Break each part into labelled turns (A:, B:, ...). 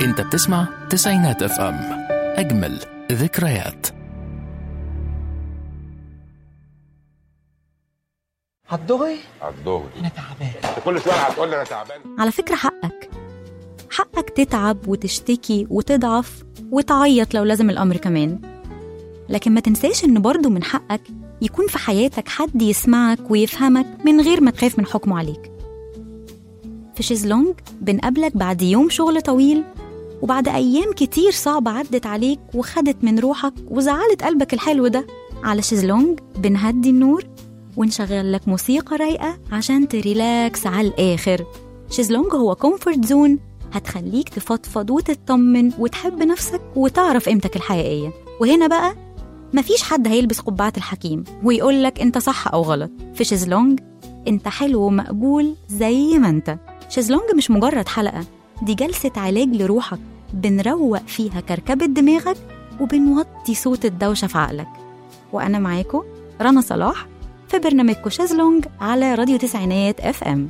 A: انت بتسمع تسعينات اف ام اجمل ذكريات
B: هتضغي
C: عالدغري
B: انا تعبان
C: انت كل شويه هتقول لي انا تعبان
D: على فكرة حقك حقك تتعب وتشتكي وتضعف وتعيط لو لازم الأمر كمان لكن ما تنساش إن برضه من حقك يكون في حياتك حد يسمعك ويفهمك من غير ما تخاف من حكمه عليك في شيزلونج بنقابلك بعد يوم شغل طويل وبعد أيام كتير صعبة عدت عليك وخدت من روحك وزعلت قلبك الحلو ده على شيزلونج بنهدي النور ونشغل لك موسيقى رايقة عشان تريلاكس على الآخر شيزلونج هو كومفورت زون هتخليك تفضفض وتطمن وتحب نفسك وتعرف قيمتك الحقيقية وهنا بقى مفيش حد هيلبس قبعة الحكيم ويقولك انت صح أو غلط في شيزلونج انت حلو ومقبول زي ما انت شيزلونج مش مجرد حلقة دي جلسة علاج لروحك بنروق فيها كركبة دماغك وبنوطي صوت الدوشة في عقلك وأنا معاكم رنا صلاح في برنامجكم شيزلونج على راديو تسعينات اف ام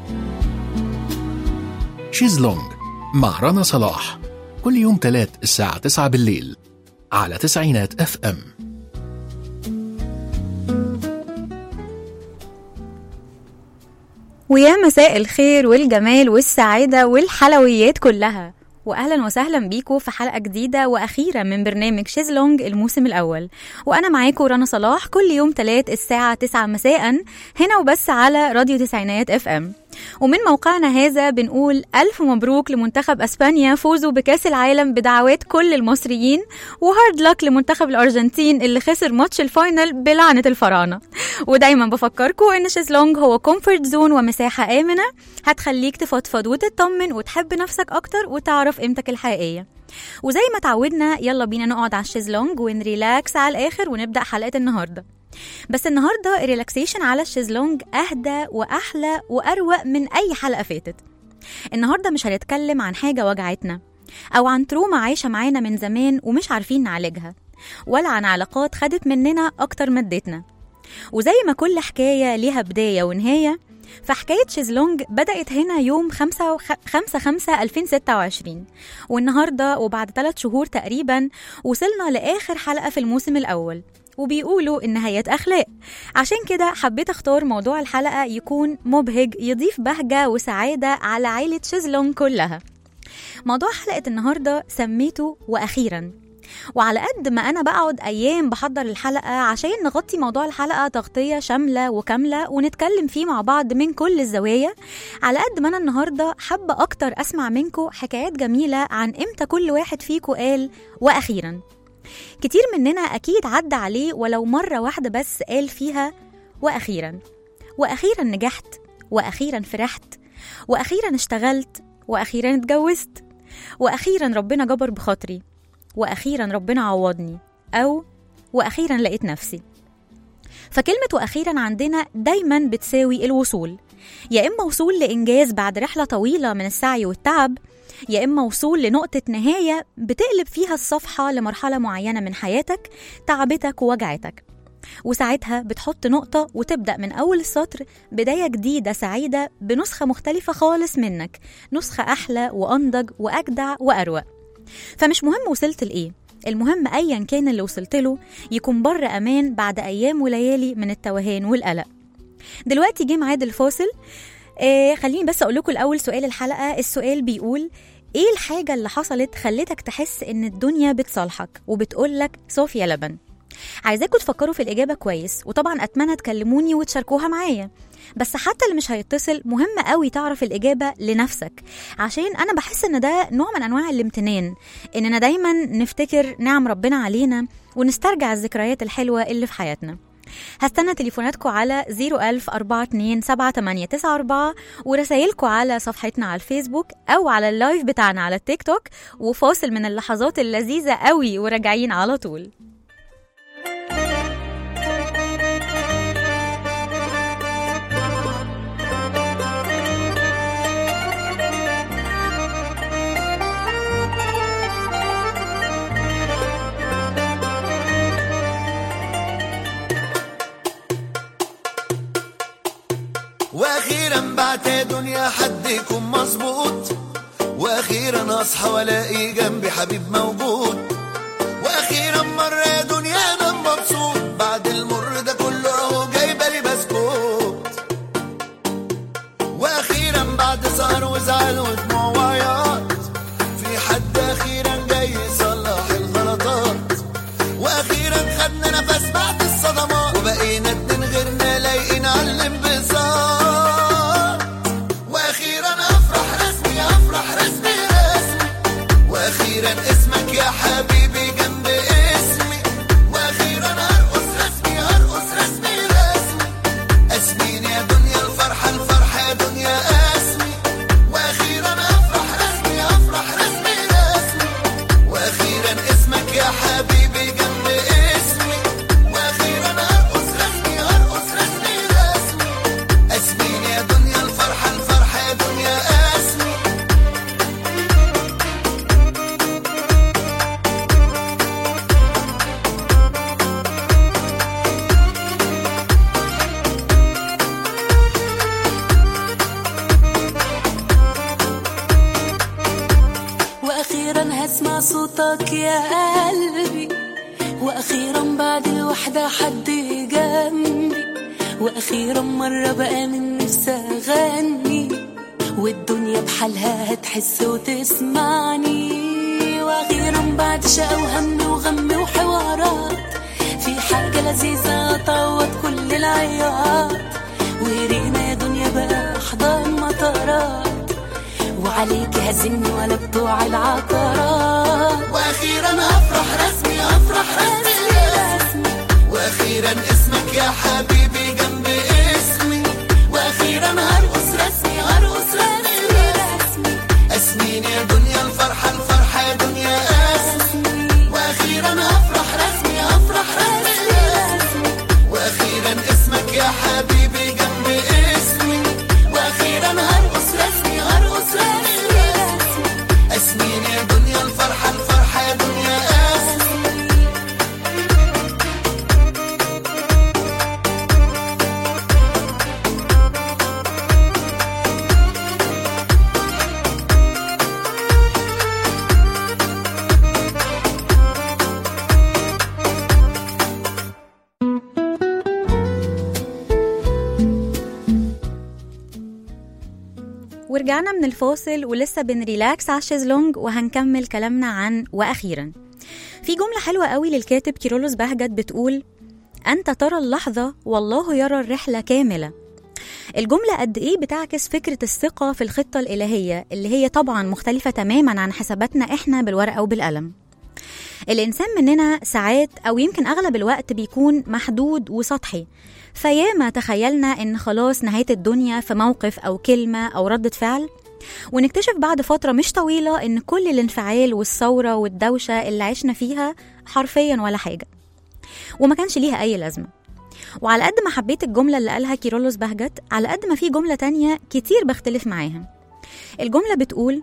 A: شيزلونج مع رنا صلاح كل يوم تلات الساعة 9 بالليل على تسعينات اف ام
D: ويا مساء الخير والجمال والسعادة والحلويات كلها واهلا وسهلا بيكم في حلقه جديده واخيره من برنامج شيزلونج الموسم الاول وانا معاكم رنا صلاح كل يوم تلات الساعه 9 مساء هنا وبس على راديو تسعينات اف ام ومن موقعنا هذا بنقول ألف مبروك لمنتخب أسبانيا فوزوا بكأس العالم بدعوات كل المصريين وهارد لك لمنتخب الأرجنتين اللي خسر ماتش الفاينل بلعنة الفراعنة ودايما بفكركم إن شيزلونج هو كومفورت زون ومساحة آمنة هتخليك تفضفض وتطمن وتحب نفسك أكتر وتعرف قيمتك الحقيقية وزي ما تعودنا يلا بينا نقعد على الشيزلونج ونريلاكس على الآخر ونبدأ حلقة النهاردة بس النهارده الريلاكسيشن على الشيزلونج اهدى واحلى واروق من اي حلقه فاتت النهارده مش هنتكلم عن حاجه وجعتنا او عن تروما عايشه معانا من زمان ومش عارفين نعالجها ولا عن علاقات خدت مننا اكتر ما ادتنا وزي ما كل حكايه ليها بدايه ونهايه فحكاية شيزلونج بدأت هنا يوم 5 5 5 2026 والنهاردة وبعد ثلاث شهور تقريبا وصلنا لآخر حلقة في الموسم الأول وبيقولوا النهايات أخلاق عشان كده حبيت أختار موضوع الحلقة يكون مبهج يضيف بهجة وسعادة على عائلة شيزلونج كلها موضوع حلقة النهاردة سميته وأخيرا وعلى قد ما أنا بقعد أيام بحضر الحلقة عشان نغطي موضوع الحلقة تغطية شاملة وكاملة ونتكلم فيه مع بعض من كل الزوايا على قد ما أنا النهاردة حابة أكتر أسمع منكم حكايات جميلة عن إمتى كل واحد فيكم قال وأخيرا كتير مننا أكيد عدى عليه ولو مرة واحدة بس قال فيها وأخيرا وأخيرا نجحت وأخيرا فرحت وأخيرا اشتغلت وأخيرا اتجوزت وأخيرا ربنا جبر بخاطري وأخيرا ربنا عوضني أو وأخيرا لقيت نفسي فكلمة وأخيرا عندنا دايما بتساوي الوصول يا إما وصول لإنجاز بعد رحلة طويلة من السعي والتعب يا إما وصول لنقطة نهاية بتقلب فيها الصفحة لمرحلة معينة من حياتك تعبتك ووجعتك وساعتها بتحط نقطة وتبدأ من أول السطر بداية جديدة سعيدة بنسخة مختلفة خالص منك نسخة أحلى وأنضج وأجدع وأروق فمش مهم وصلت لإيه المهم أيا كان اللي وصلت له يكون بر أمان بعد أيام وليالي من التوهان والقلق دلوقتي جه ميعاد الفاصل آه خليني بس اقول لكم الاول سؤال الحلقه السؤال بيقول ايه الحاجه اللي حصلت خلتك تحس ان الدنيا بتصالحك وبتقول لك صوفيا لبن عايزاكم تفكروا في الاجابه كويس وطبعا اتمنى تكلموني وتشاركوها معايا بس حتى اللي مش هيتصل مهم قوي تعرف الاجابه لنفسك عشان انا بحس ان ده نوع من انواع الامتنان اننا دايما نفتكر نعم ربنا علينا ونسترجع الذكريات الحلوه اللي في حياتنا هستنى تليفوناتكم على 01042 ورسايلكم على صفحتنا على الفيسبوك أو على اللايف بتاعنا على التيك توك وفاصل من اللحظات اللذيذة قوي وراجعين على طول
E: واخيرا بعت دنيا حد يكون مظبوط واخيرا
B: اصحى والاقي جنبي حبيب موجود واخيرا مرة يا دنيا انا مبسوط بعد المر ده كله اهو جايبه لي بسكوت واخيرا بعد سهر وزعل ودموع وعياط في حد اخيرا جاي يصلح الغلطات واخيرا خدنا نفس بعد الصدمات وبقينا اتنين غيرنا لايقين على الانبساط واخيرا افرح رسمي افرح رسمي رسمي واخيرا اسمك يا حبيبي جنب اسمي واخيرا هرقص رسمي هرقص رسمي رسمي اسمين يا دنيا الفرحة الفرحة يا دنيا اسمي واخيرا افرح رسمي افرح رسمي رسمي واخيرا اسمك يا حبيبي جنب اسمي واخيرا هرقص رسمي هرقص رسمي رسمي اسمين يا دنيا الفرحة الفرحة يا دنيا اسمي
E: واخيرا هسمع صوتك يا قلبي واخيرا بعد الوحدة حد جنبي واخيرا مرة بقى من نفسي اغني والدنيا بحالها هتحس وتسمعني واخيرا بعد شقا وهم وغم وحوارات في حاجة لذيذة تعوض كل العياط ورينا يا دنيا بقى احضان مطارات وعليك هزني ولا بتوع العقارات
B: واخيرا افرح رسمي افرح رسمي رسمي واخيرا اسمك يا حبيبي جنب اسمي واخيرا هرقص رسمي هرقص رسمي رسمي اسمين يا دنيا الفرحة الفرحة يا دنيا اسمي واخيرا افرح رسمي افرح رسمي رسمي واخيرا اسمك يا حبيبي جنب اسمي واخيرا هرقص رسمي هرقص رسمي رسمي اسمين يا دنيا الفرحة الفرحة يا دنيا اسمي
D: ورجعنا من الفاصل ولسه بنريلاكس على الشيزلونج وهنكمل كلامنا عن وأخيرا في جملة حلوة قوي للكاتب كيرولوس بهجت بتقول أنت ترى اللحظة والله يرى الرحلة كاملة الجملة قد إيه بتعكس فكرة الثقة في الخطة الإلهية اللي هي طبعا مختلفة تماما عن حساباتنا إحنا بالورقة وبالقلم الإنسان مننا ساعات أو يمكن أغلب الوقت بيكون محدود وسطحي فياما تخيلنا إن خلاص نهاية الدنيا في موقف أو كلمة أو ردة فعل ونكتشف بعد فترة مش طويلة إن كل الانفعال والثورة والدوشة اللي عشنا فيها حرفيا ولا حاجة وما كانش ليها أي لازمة وعلى قد ما حبيت الجملة اللي قالها كيرولوس بهجت على قد ما في جملة تانية كتير بختلف معاها الجملة بتقول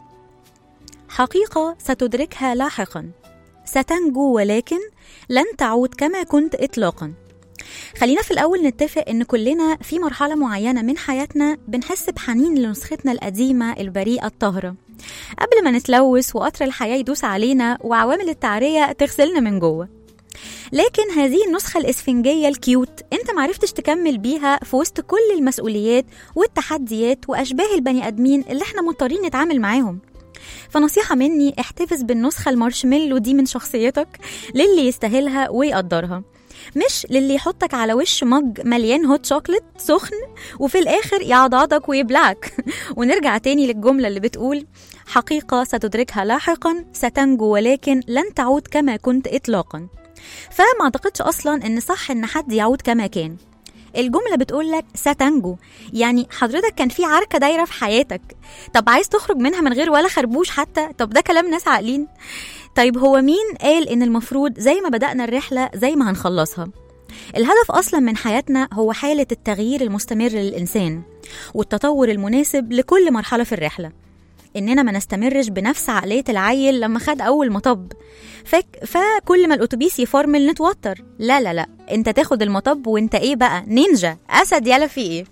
D: حقيقة ستدركها لاحقا ستنجو ولكن لن تعود كما كنت إطلاقا خلينا في الأول نتفق إن كلنا في مرحلة معينة من حياتنا بنحس بحنين لنسختنا القديمة البريئة الطاهرة قبل ما نتلوث وقطر الحياة يدوس علينا وعوامل التعرية تغسلنا من جوه لكن هذه النسخة الإسفنجية الكيوت أنت معرفتش تكمل بيها في وسط كل المسؤوليات والتحديات وأشباه البني آدمين اللي احنا مضطرين نتعامل معاهم فنصيحة مني احتفظ بالنسخة المارشميلو دي من شخصيتك للي يستاهلها ويقدرها مش للي يحطك على وش مج مليان هوت شوكليت سخن وفي الآخر يعضعضك ويبلعك ونرجع تاني للجملة اللي بتقول حقيقة ستدركها لاحقا ستنجو ولكن لن تعود كما كنت إطلاقا فما اعتقدش اصلا ان صح ان حد يعود كما كان الجملة بتقول لك ستنجو يعني حضرتك كان في عركة دايرة في حياتك طب عايز تخرج منها من غير ولا خربوش حتى طب ده كلام ناس عاقلين طيب هو مين قال ان المفروض زي ما بدأنا الرحلة زي ما هنخلصها الهدف اصلا من حياتنا هو حالة التغيير المستمر للإنسان والتطور المناسب لكل مرحلة في الرحلة اننا ما نستمرش بنفس عقليه العيل لما خد اول مطب فك فكل ما الاتوبيس يفرمل نتوتر لا لا لا انت تاخد المطب وانت ايه بقى نينجا اسد يلا في ايه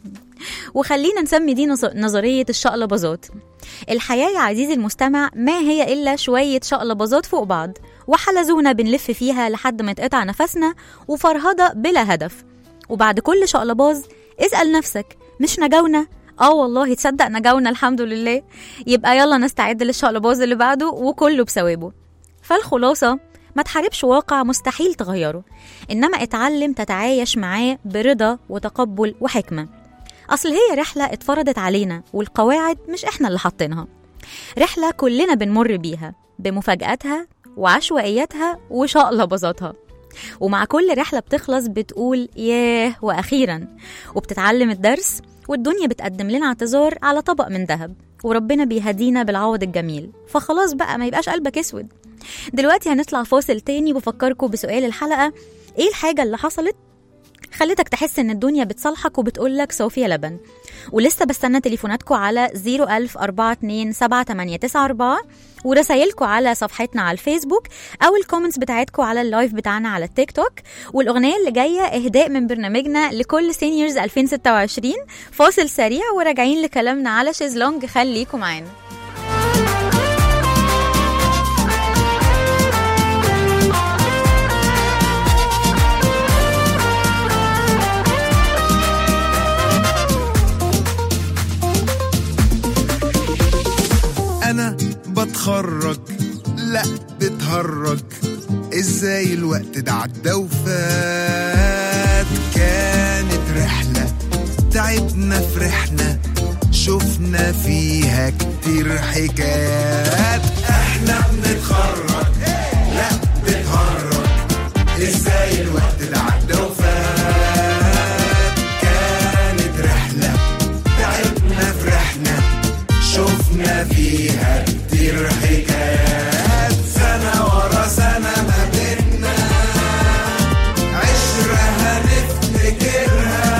D: وخلينا نسمي دي نظ- نظرية الشقلباظات الحياة يا عزيزي المستمع ما هي إلا شوية شقلباظات فوق بعض وحلزونة بنلف فيها لحد ما يتقطع نفسنا وفرهضة بلا هدف وبعد كل شقلباظ اسأل نفسك مش نجونا؟ اه والله تصدق نجونا الحمد لله يبقى يلا نستعد للشقلباظ اللي بعده وكله بثوابه فالخلاصة ما تحاربش واقع مستحيل تغيره إنما اتعلم تتعايش معاه برضا وتقبل وحكمة أصل هي رحلة اتفرضت علينا والقواعد مش إحنا اللي حاطينها رحلة كلنا بنمر بيها بمفاجآتها وعشوائياتها وشقلباظاتها ومع كل رحلة بتخلص بتقول ياه وأخيرا وبتتعلم الدرس والدنيا بتقدم لنا اعتذار على طبق من ذهب وربنا بيهدينا بالعوض الجميل فخلاص بقى ما يبقاش قلبك اسود دلوقتي هنطلع فاصل تاني بفكركم بسؤال الحلقة ايه الحاجة اللي حصلت خلتك تحس ان الدنيا بتصالحك وبتقولك صوفيا لبن ولسه بستنى تليفوناتكم على 010427894 ورسايلكم على صفحتنا على الفيسبوك او الكومنتس بتاعتكم على اللايف بتاعنا على التيك توك والاغنيه اللي جايه اهداء من برنامجنا لكل سينيورز 2026 فاصل سريع وراجعين لكلامنا على شيزلونج خليكم معانا
B: انا بتخرج لا بتهرج ازاي الوقت ده عدى وفات كانت رحلة تعبنا فرحنا شفنا فيها كتير حكايات احنا بنتخرج لا بتهرج ازاي الوقت ده عدى وفات كانت رحلة تعبنا فرحنا شفنا فيها كتير حكايات سنة ورا سنة ما بينا عشرة هنفتكرها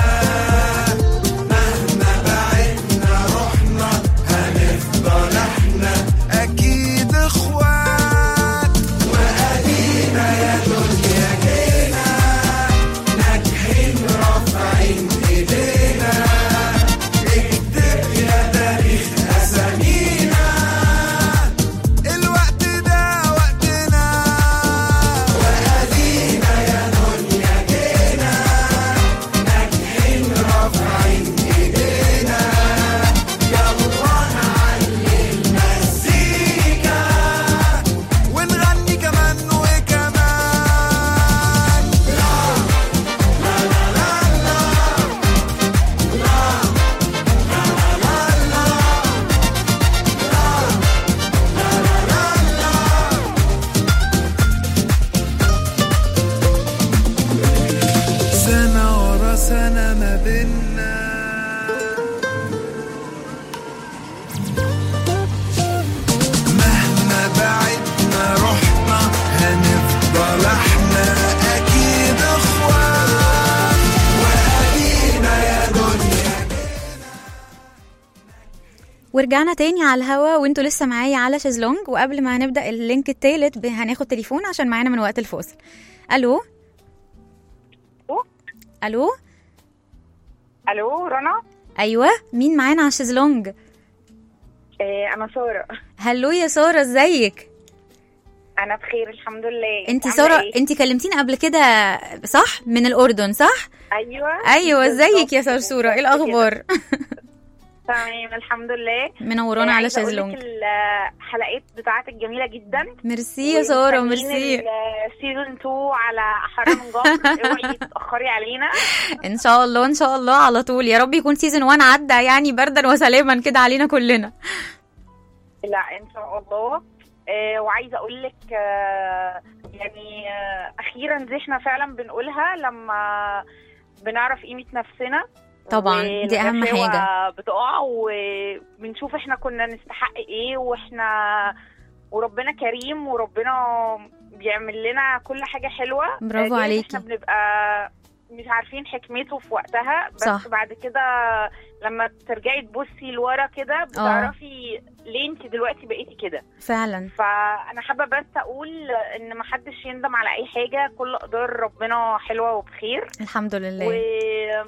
B: مهما بعدنا رحنا هنفضل احنا أكيد اخوات وأدينا يا دنيا جينا ناجحين رافعين ايدينا اكتب يا تاريخ أسامينا الوقت ده وقتنا وأدينا يا دنيا جينا ناجحين رافعين ايدينا يلا نعلي المزيكا ونغني كمان وكمان سنة ورا سنة ما بينا مهما بعدنا رحنا هنفضل احنا اكيد اخوان وادينا يا دنيا
D: ورجعنا تاني على الهوا وانتوا لسه معايا على شيزلونج وقبل ما هنبدا اللينك التالت ب- هناخد تليفون عشان معانا من وقت الفاصل الو الو
F: الو رنا
D: ايوه مين معانا على الشيزلونج
F: إيه انا ساره
D: هلو يا ساره ازيك
F: انا بخير الحمد لله
D: انت
F: عاملة
D: ساره
F: إيه؟
D: انت كلمتينا قبل كده صح من الاردن صح
F: ايوه
D: ايوه ازيك يا
F: بالظبط.
D: صرصوره ايه
F: بالظبط
D: الاخبار
F: كده. تمام الحمد لله
D: منورانا
F: إيه،
D: على
F: عايزة أقول لك
D: شيزلونج
F: الحلقات بتاعتك جميله جدا
D: ميرسي يا ساره ميرسي
F: سيزون 2 على احر من جمر اوعي تتاخري علينا
D: ان شاء الله ان شاء الله على طول يا رب يكون سيزون 1 عدى يعني بردا وسلاما كده علينا كلنا
F: لا ان شاء الله آه وعايزه اقول لك آه يعني آه اخيرا دي احنا فعلا بنقولها لما بنعرف قيمه نفسنا
D: طبعا دي اهم
F: والغشاوة
D: حاجه
F: بتقع وبنشوف احنا كنا نستحق ايه واحنا وربنا كريم وربنا بيعمل لنا كل حاجه حلوه
D: برافو
F: آه، جايز
D: عليكي.
F: احنا بنبقى مش عارفين حكمته في وقتها بس
D: صح.
F: بعد كده لما ترجعي تبصي لورا كده بتعرفي ليه انت دلوقتي بقيتي كده
D: فعلا
F: فانا حابه بس اقول ان محدش يندم على اي حاجه كل اقدار ربنا حلوه وبخير
D: الحمد لله
F: و...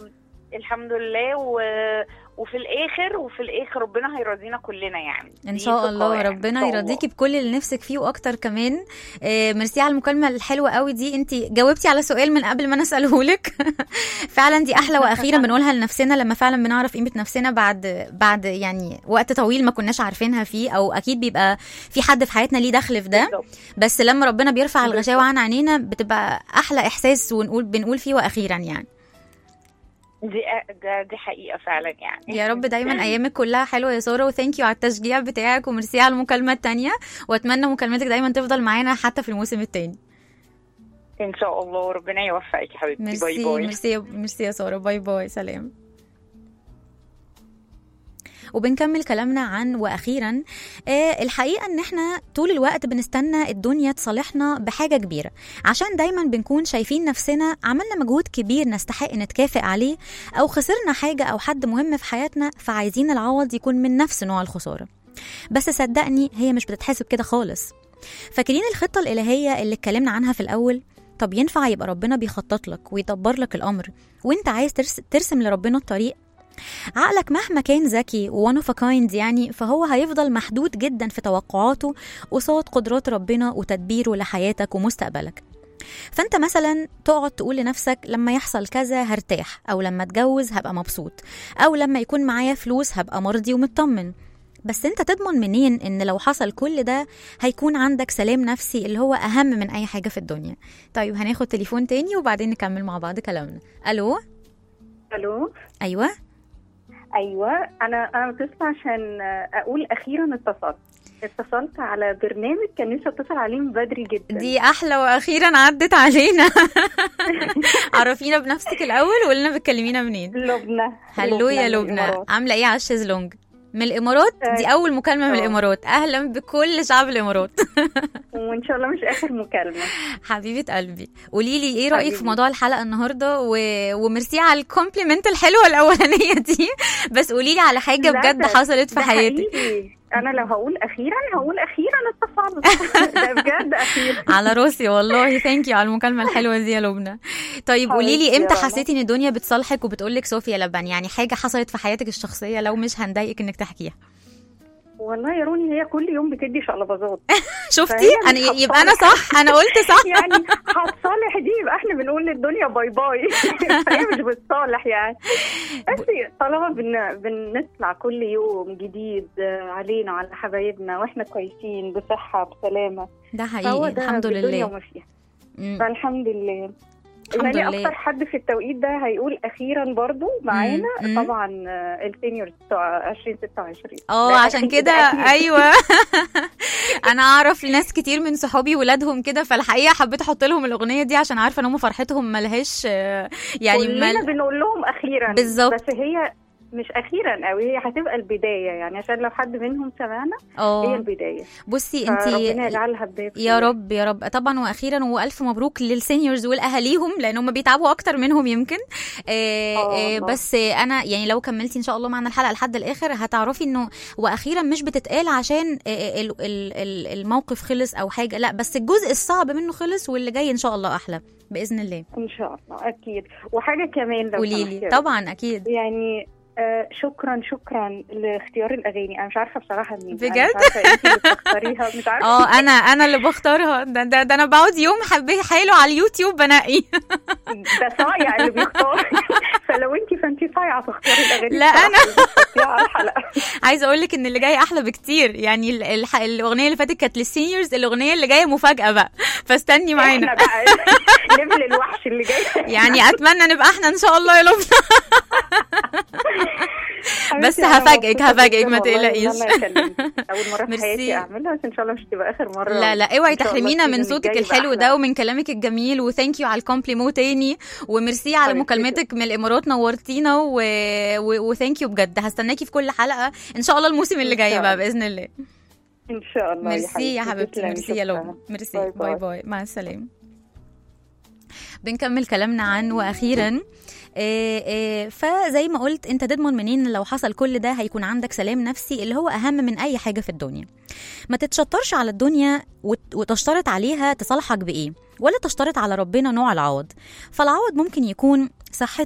F: الحمد لله و... وفي الاخر وفي الاخر ربنا هيرضينا كلنا يعني
D: ان
F: دي
D: شاء
F: ثقة
D: الله
F: يعني، إن
D: ربنا
F: شاء الله.
D: يرضيكي بكل اللي نفسك فيه واكتر كمان آه، ميرسي على المكالمه الحلوه قوي دي انت جاوبتي على سؤال من قبل ما انا اساله لك فعلا دي احلى واخيرا بنقولها لنفسنا لما فعلا بنعرف قيمه نفسنا بعد بعد يعني وقت طويل ما كناش عارفينها فيه او اكيد بيبقى في حد في حياتنا ليه دخل في ده
F: بالظبط.
D: بس لما ربنا بيرفع الغشاوه
F: بالظبط.
D: عن عينينا بتبقى احلى احساس ونقول بنقول فيه واخيرا يعني
F: دي ده دي حقيقه فعلا يعني
D: يا رب دايما ايامك كلها حلوه يا ساره وثانك يو على التشجيع بتاعك وميرسي على المكالمه التانية واتمنى مكالمتك دايما تفضل معانا حتى في الموسم التاني
F: ان شاء الله ربنا يوفقك يا حبيبتي باي
D: ميرسي
F: باي
D: ميرسي يا- ميرسي يا ساره باي باي سلام وبنكمل كلامنا عن واخيرا آه الحقيقه ان احنا طول الوقت بنستنى الدنيا تصالحنا بحاجه كبيره عشان دايما بنكون شايفين نفسنا عملنا مجهود كبير نستحق نتكافئ عليه او خسرنا حاجه او حد مهم في حياتنا فعايزين العوض يكون من نفس نوع الخساره بس صدقني هي مش بتتحسب كده خالص فاكرين الخطه الالهيه اللي اتكلمنا عنها في الاول طب ينفع يبقى ربنا بيخطط لك ويدبر لك الامر وانت عايز ترس- ترسم لربنا الطريق عقلك مهما كان ذكي وان اوف كايند يعني فهو هيفضل محدود جدا في توقعاته قصاد قدرات ربنا وتدبيره لحياتك ومستقبلك فانت مثلا تقعد تقول لنفسك لما يحصل كذا هرتاح او لما اتجوز هبقى مبسوط او لما يكون معايا فلوس هبقى مرضي ومطمن بس انت تضمن منين ان لو حصل كل ده هيكون عندك سلام نفسي اللي هو اهم من اي حاجه في الدنيا طيب هناخد تليفون تاني وبعدين نكمل مع بعض كلامنا الو
G: الو
D: ايوه
G: ايوه انا انا متصله عشان اقول اخيرا اتصلت اتصلت على برنامج كان نفسي اتصل عليه من بدري جدا
D: دي احلى واخيرا عدت علينا عرفينا بنفسك الاول وقلنا بتكلمينا منين
G: لبنى
D: هلو يا
G: من
D: لبنى
G: الإمارات.
D: عامله ايه على الشيزلونج من الامارات دي
G: آه.
D: اول مكالمه من
G: آه.
D: الامارات اهلا بكل شعب الامارات
G: وان شاء الله مش اخر مكالمه
D: حبيبه قلبي قولي لي ايه رايك في
G: حبيبي.
D: موضوع الحلقه النهارده و... وميرسي على الكومبلمنت الحلوه الاولانيه دي بس قولي لي على حاجه
G: لا،
D: بجد
G: ده-
D: حصلت في
G: ده
D: حياتك
G: حقيقي. انا لو هقول اخيرا هقول اخيرا اتصلت ده بجد اخيرا
D: على راسي والله ثانك يو على المكالمه الحلوه دي يا لبنى طيب قولي لي
G: حبيبتي
D: امتى
G: يا رنا.
D: حسيتي ان الدنيا بتصالحك وبتقول لك صوفيا لبن يعني حاجه حصلت في حياتك الشخصيه لو مش هنضايقك انك تحكيها
G: والله يا روني هي كل يوم بتدي شقلباظات
D: شفتي
G: فهي
D: انا
G: مش
D: يبقى انا صح انا قلت صح
G: يعني هتصالح دي يبقى احنا بنقول للدنيا باي باي فهي مش بتصالح يعني بس طالما بن... بنطلع كل يوم جديد آه، علينا وعلى حبايبنا واحنا كويسين بصحة بسلامة
D: ده
G: فهو
D: حقيقي
G: ده
D: الحمد
G: بالدنيا
D: لله
G: وما فيها
D: مم.
G: فالحمد لله
D: الحمد
G: يعني
D: لله.
G: اكتر حد في التوقيت ده هيقول اخيرا برضو معانا
D: مم. مم.
G: طبعا آه، السينيورز بتوع 2026
D: اه
G: ده
D: عشان
G: أكيد،
D: كده
G: ده أكيد.
D: ايوه انا اعرف ناس كتير من صحابي ولادهم كده فالحقيقه حبيت احط لهم الاغنيه دي عشان عارفه ان هم فرحتهم ملهاش آه، يعني
G: كلنا
D: مل...
G: بنقول لهم اخيرا
D: بالظبط.
G: بس هي مش اخيرا قوي هي هتبقى البدايه يعني عشان لو حد منهم سمعنا هي
D: اه
G: البدايه
D: بصي
G: فربنا
D: انت
G: يجعلها بدايه
D: يا
G: خير.
D: رب يا رب طبعا واخيرا والف مبروك للسينيورز والاهاليهم لان هم بيتعبوا اكتر منهم يمكن آه
G: آه
D: آه
G: والله.
D: بس انا يعني لو كملتي ان شاء الله معنا الحلقه لحد الاخر هتعرفي انه واخيرا مش بتتقال عشان آه، ال- ال- ال- الموقف خلص او حاجه لا بس الجزء الصعب منه خلص واللي جاي ان شاء الله احلى باذن الله
G: ان شاء الله اكيد وحاجه كمان لو
D: قولي
G: سمحتي
D: لي
G: يا
D: طبعا اكيد
G: يعني آه شكرا شكرا لاختيار الاغاني انا مش عارفه بصراحه مين
D: بجد؟
G: أنا مش عارفه انت اللي بتختاريها مش عارفه
D: اه انا انا اللي بختارها ده, ده, ده انا بقعد يوم حبي حلو على اليوتيوب بنقي
G: ده صايع اللي بيختار فلو انت فانت صايعه تختاري الاغاني
D: لا،
G: بصراحة
D: أنا.
G: اللي بتحطيها على الحلقه
D: عايزه اقول لك ان اللي جاي احلى بكتير يعني ال- الح... الاغنيه اللي فاتت كانت للسينيورز الاغنيه اللي جايه مفاجاه بقى فاستني معانا
G: احنا بقى ليفل الوحش اللي جاي
D: يعني اتمنى نبقى احنا ان شاء الله يا لبنى بس
G: حبيبتي، أنا
D: هفاجئك-
G: مبسوطة
D: هفاجئك، ما
G: جداً والله إن
D: تقلقيش.
G: أنا أكلمك. اول مره في
D: ميرسي.
G: حياتي اعملها بس ان شاء الله مش تبقى اخر مره
D: لا لا اوعي
G: إن شاء الله
D: تحرمينا من
G: السيزون
D: صوتك
G: الجاي يبقى
D: الحلو
G: أحلى.
D: ده ومن كلامك الجميل وثانك يو على الكومبليمو تاني وميرسي على
G: حبيبتي.
D: مكالمتك من الامارات نورتينا و... و... وثانك يو بجد هستناكي في كل حلقه ان شاء الله الموسم اللي
G: إن
D: جاي
G: شاء
D: بقى
G: الله.
D: باذن الله
G: ان شاء الله
D: ميرسي يا حبيبتي
G: تسلمي،
D: ميرسي يا
G: شكراً.
D: لبنى ميرسي
G: باي
D: باي
G: باي.
D: باي مع السلامه بنكمل كلامنا عن واخيرا آه، آه، فزي ما قلت انت تضمن منين لو حصل كل ده هيكون عندك سلام نفسي اللي هو اهم من اي حاجه في الدنيا ما تتشطرش على الدنيا وت- وتشترط عليها تصالحك بايه ولا تشترط على ربنا نوع العوض فالعوض ممكن يكون صحتك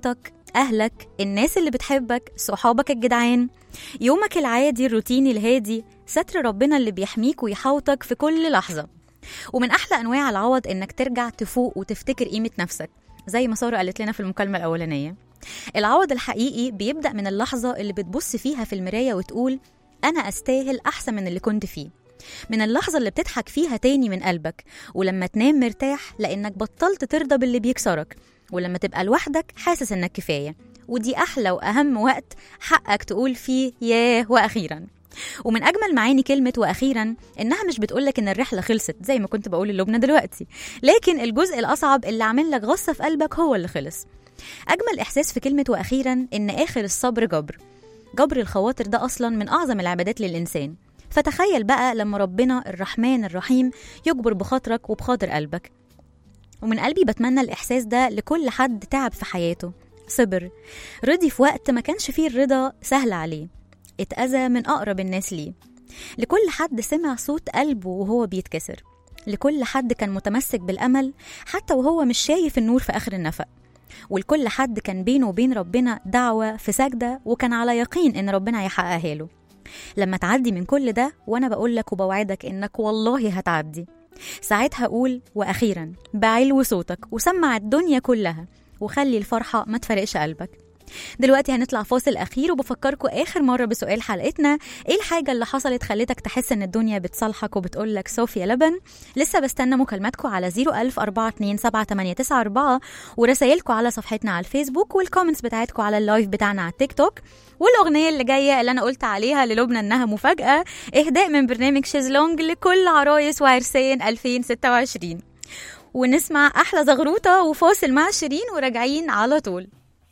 D: أهلك الناس اللي بتحبك صحابك الجدعان يومك العادي الروتيني الهادي ستر ربنا اللي بيحميك ويحوطك في كل لحظة ومن أحلى أنواع العوض إنك ترجع تفوق وتفتكر قيمة نفسك زي ما سارة قالت لنا في المكالمة الأولانية العوض الحقيقي بيبدأ من اللحظة اللي بتبص فيها في المراية وتقول أنا أستاهل أحسن من اللي كنت فيه من اللحظة اللي بتضحك فيها تاني من قلبك ولما تنام مرتاح لأنك بطلت ترضى باللي بيكسرك ولما تبقى لوحدك حاسس إنك كفاية ودي أحلى وأهم وقت حقك تقول فيه ياه وأخيرا ومن أجمل معاني كلمة وأخيرا إنها مش بتقولك إن الرحلة خلصت زي ما كنت بقول للبنى دلوقتي لكن الجزء الأصعب اللي عامل لك غصة في قلبك هو اللي خلص أجمل إحساس في كلمة وأخيرا إن آخر الصبر جبر جبر الخواطر ده أصلا من أعظم العبادات للإنسان فتخيل بقى لما ربنا الرحمن الرحيم يجبر بخاطرك وبخاطر قلبك ومن قلبي بتمنى الإحساس ده لكل حد تعب في حياته صبر رضي في وقت ما كانش فيه الرضا سهل عليه اتأذى من أقرب الناس ليه لكل حد سمع صوت قلبه وهو بيتكسر لكل حد كان متمسك بالأمل حتى وهو مش شايف النور في آخر النفق ولكل حد كان بينه وبين ربنا دعوة في سجدة وكان على يقين إن ربنا هيحققها له لما تعدي من كل ده وأنا بقولك وبوعدك إنك والله هتعدي ساعتها أقول وأخيرا بعلو صوتك وسمع الدنيا كلها وخلي الفرحة ما تفرقش قلبك دلوقتي هنطلع فاصل أخير وبفكركم آخر مرة بسؤال حلقتنا إيه الحاجة اللي حصلت خلتك تحس إن الدنيا بتصالحك وبتقولك صوفيا لبن لسه بستنى مكالماتكم على 010427894 ورسايلكم على صفحتنا على الفيسبوك والكومنتس بتاعتكم على اللايف بتاعنا على التيك توك والأغنية اللي جاية اللي أنا قلت عليها للبنى إنها مفاجأة إهداء من برنامج شيزلونج لكل عرايس وعرسان 2026 ونسمع أحلى زغروطة وفاصل مع شيرين وراجعين على طول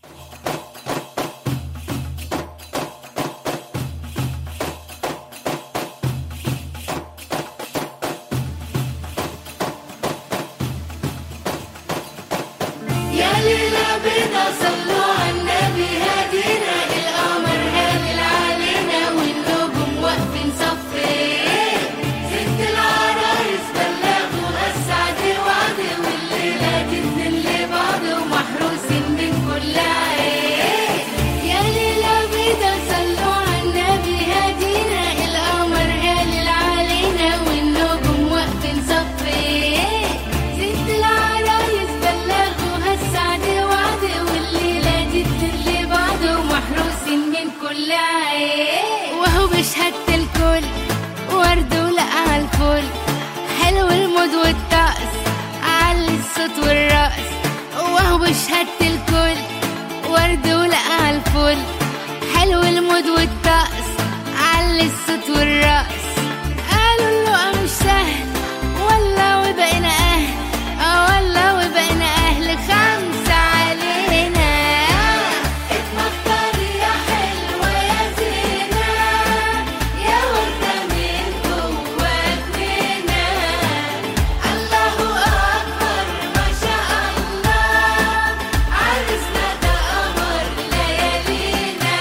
E: يا ليلى بيضا صلوا على النبي هادينا القمر هادل علينا والنجوم واقفين صفين ست العرايس بلغوا السعد وعد والليلة دي اتنين لبعض ومحروسين من كل عين يا ليلى بيضا صلوا على النبي هادينا القمر هادل علينا والنجوم واقفين صفين ست العرايس بلغوا السعد وعد والليلة دي اللي بعض ومحروسين من كل عين وهو بشهادة الكل ورد ولقى الفل حلو المود والطقس علي الصوت والرقص وهو بشهادة الكل ورد ولقى الفل حلو المود والطقس علي الصوت والرقص قالوا اللقا مش سهل ولا وبقينا اهل اه ولا وبقينا اهل خمسة علينا اتمختار يا حلوة يا زينة يا وردة من جواتنا الله أكبر ما شاء الله عرسنا ده قمر ليالينا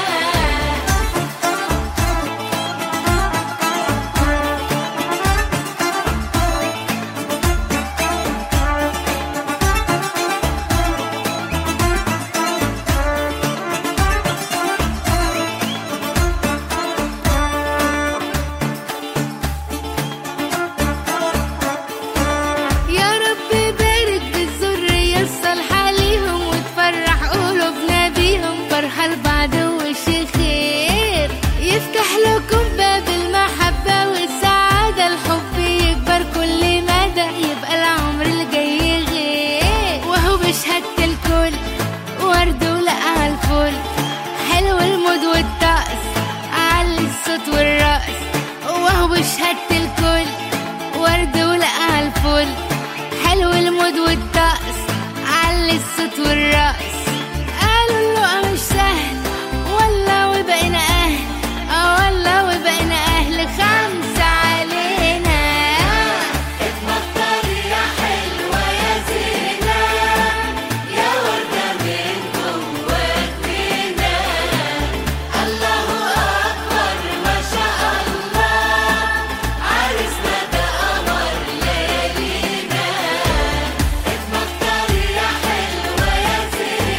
E: يا رب بارك بالذرية الصالحة ليهم وتفرح قلوبنا بيهم فرحة لبعض وش خير يفتح لكم باب المحبة والسعادة الحب يكبر كل مدى يبقى العمر الجاي غير وهو بشهادة الكل ورد ولقى الفل حلو المود والطقس علي الصوت والرقص وهو بشهادة الكل ورد ولقى الفل حلو المود والطقس علي الصوت والرقص قالوا اللقا مش سهل ولا وبقينا اهل اه ولا وبقينا اهل خمسة علينا اتمختار يا حلوة يا زينة يا وردة من جواتنا الله أكبر ما شاء الله عرسنا ده قمر ليالينا اتمختار يا حلوة يا زينة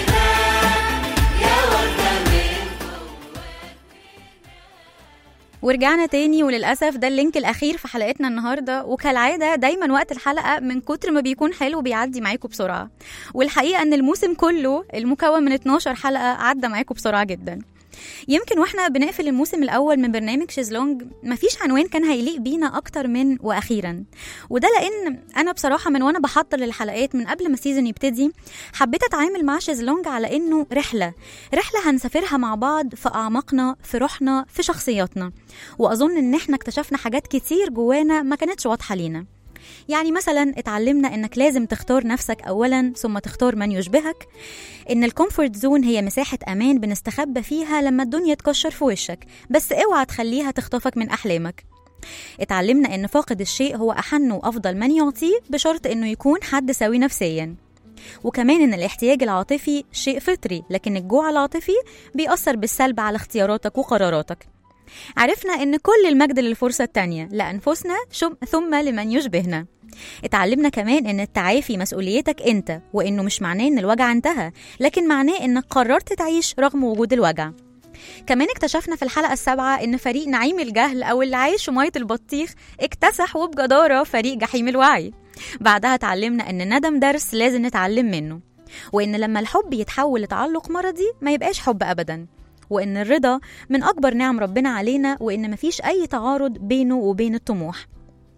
D: ورجعنا تاني وللأسف ده اللينك الأخير في حلقتنا النهاردة وكالعادة دايما وقت الحلقة من كتر ما بيكون حلو بيعدي معاكم بسرعة والحقيقة أن الموسم كله المكون من 12 حلقة عدى معاكم بسرعة جدا يمكن واحنا بنقفل الموسم الاول من برنامج شيزلونج مفيش عنوان كان هيليق بينا اكتر من واخيرا وده لان انا بصراحه من وانا بحضر للحلقات من قبل ما السيزون يبتدي حبيت اتعامل مع شيزلونج على انه رحله رحله هنسافرها مع بعض في اعماقنا في روحنا في شخصياتنا واظن ان احنا اكتشفنا حاجات كتير جوانا ما كانتش واضحه لينا يعني مثلا اتعلمنا انك لازم تختار نفسك اولا ثم تختار من يشبهك ان الكومفورت زون هي مساحه امان بنستخبى فيها لما الدنيا تكشر في وشك بس اوعى تخليها تخطفك من احلامك اتعلمنا ان فاقد الشيء هو احن وافضل من يعطيه بشرط انه يكون حد سوي نفسيا وكمان ان الاحتياج العاطفي شيء فطري لكن الجوع العاطفي بيأثر بالسلب على اختياراتك وقراراتك عرفنا ان كل المجد للفرصة التانية لأنفسنا شم ثم لمن يشبهنا اتعلمنا كمان ان التعافي مسؤوليتك انت وانه مش معناه ان الوجع انتهى لكن معناه انك قررت تعيش رغم وجود الوجع كمان اكتشفنا في الحلقة السابعة إن فريق نعيم الجهل أو اللي عايش في مية البطيخ اكتسح وبجدارة فريق جحيم الوعي بعدها اتعلمنا إن الندم درس لازم نتعلم منه وإن لما الحب يتحول لتعلق مرضي ما يبقاش حب أبدا وإن الرضا من أكبر نعم ربنا علينا وإن مفيش أي تعارض بينه وبين الطموح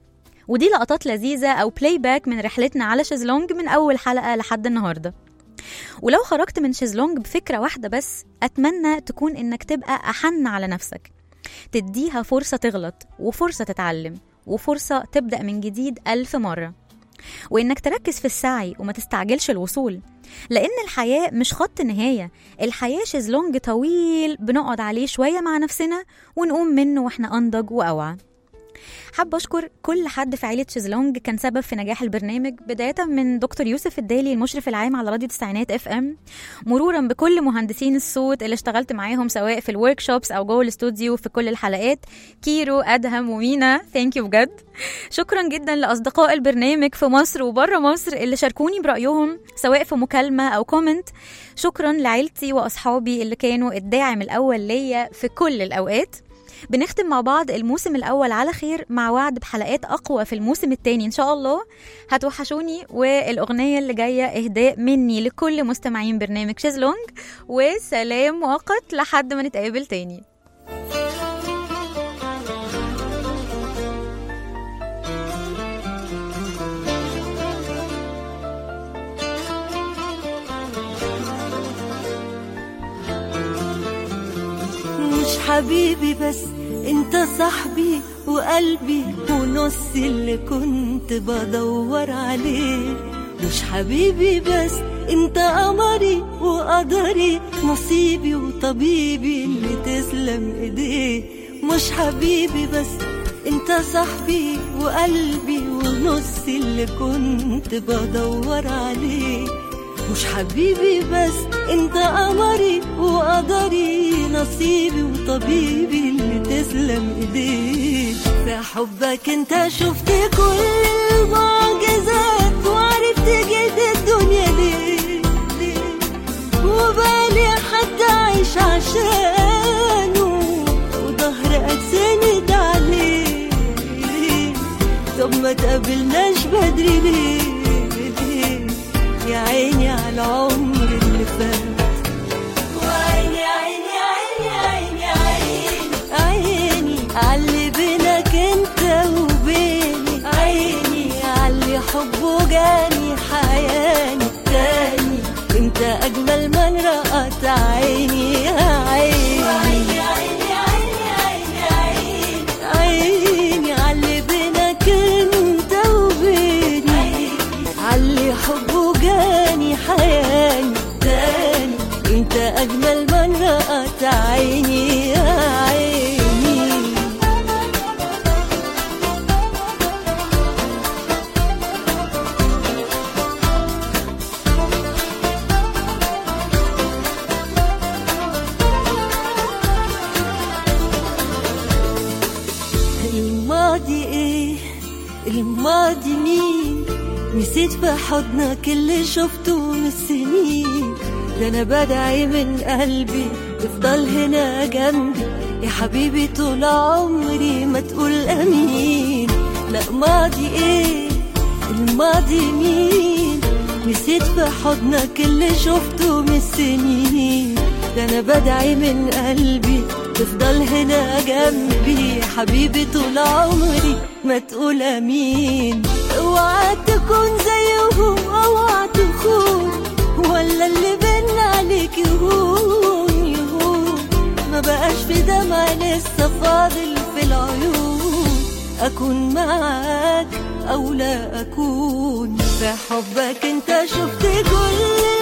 D: ودي لقطات لذيذة أو بلاي باك من رحلتنا على شيزلونج من أول حلقة لحد النهاردة ولو خرجت من شيزلونج بفكرة واحدة بس أتمنى تكون إنك تبقى أحن على نفسك تديها فرصة تغلط وفرصة تتعلم وفرصة تبدأ من جديد ألف مرة وإنك تركز في السعي وما تستعجلش الوصول لأن الحياة مش خط نهاية الحياة شيزلونج طويل بنقعد عليه شوية مع نفسنا ونقوم منه وإحنا أنضج وأوعى حابة أشكر كل حد في عيلة شيزلونج كان سبب في نجاح البرنامج بداية من دكتور يوسف الدالي المشرف العام على راديو تسعينات اف ام مرورا بكل مهندسين الصوت اللي اشتغلت معاهم سواء في الورك شوبس أو جوه الاستوديو في كل الحلقات كيرو أدهم ومينا ثانك يو بجد شكرا جدا لأصدقاء البرنامج في مصر وبره مصر اللي شاركوني برأيهم سواء في مكالمة أو كومنت شكرا لعيلتي وأصحابي اللي كانوا الداعم الأول ليا في كل الأوقات بنختم مع بعض الموسم الأول على خير مع وعد بحلقات أقوى في الموسم الثاني إن شاء الله هتوحشوني والأغنية اللي جاية إهداء مني لكل مستمعين برنامج شيزلونج وسلام مؤقت لحد ما نتقابل تاني
H: مش حبيبي بس انت صاحبي وقلبي ونص اللي كنت بدور عليه مش حبيبي بس انت قمري وقدري نصيبي وطبيبي اللي تسلم ايديه مش حبيبي بس انت صاحبي وقلبي ونص اللي كنت بدور عليه مش حبيبي بس انت قمري وقدري نصيبي وطبيبي اللي تسلم ايديك في حبك انت شفت كل المعجزات وعرفت جد الدنيا ليه ليه وبالي حد عايش عشانه وظهر اتسند عليه طب ما تقابلناش بدري ليه ليه يا عيني على العمر اللي فات وعيني عيني عيني عيني عيني عيني عاللي بينك انت وبيني عيني عاللي حبه جاني حياني تاني انت اجمل من رأت عيني يا عيني عيني عيني عيني عيني عاللي بينك انت وبيني علي حبه جاني حياني تاني انت اجمل من رأت عيني يا عيني الماضي ايه الماضي مين نسيت في حضنك اللي شفته من السنين ده انا بدعي من قلبي تفضل هنا جنبي يا حبيبي طول عمري ما تقول امين لا ماضي ايه الماضي مين نسيت في حضنك اللي شفته من السنين ده انا بدعي من قلبي تفضل هنا جنبي يا حبيبي طول عمري ما تقول امين اوعى تكون زيهم اوعى تخون ولا اللي بينا عليك يهون يهون ما بقاش في دمع لسه فاضل في العيون اكون معاك او لا اكون في حبك انت شفت كل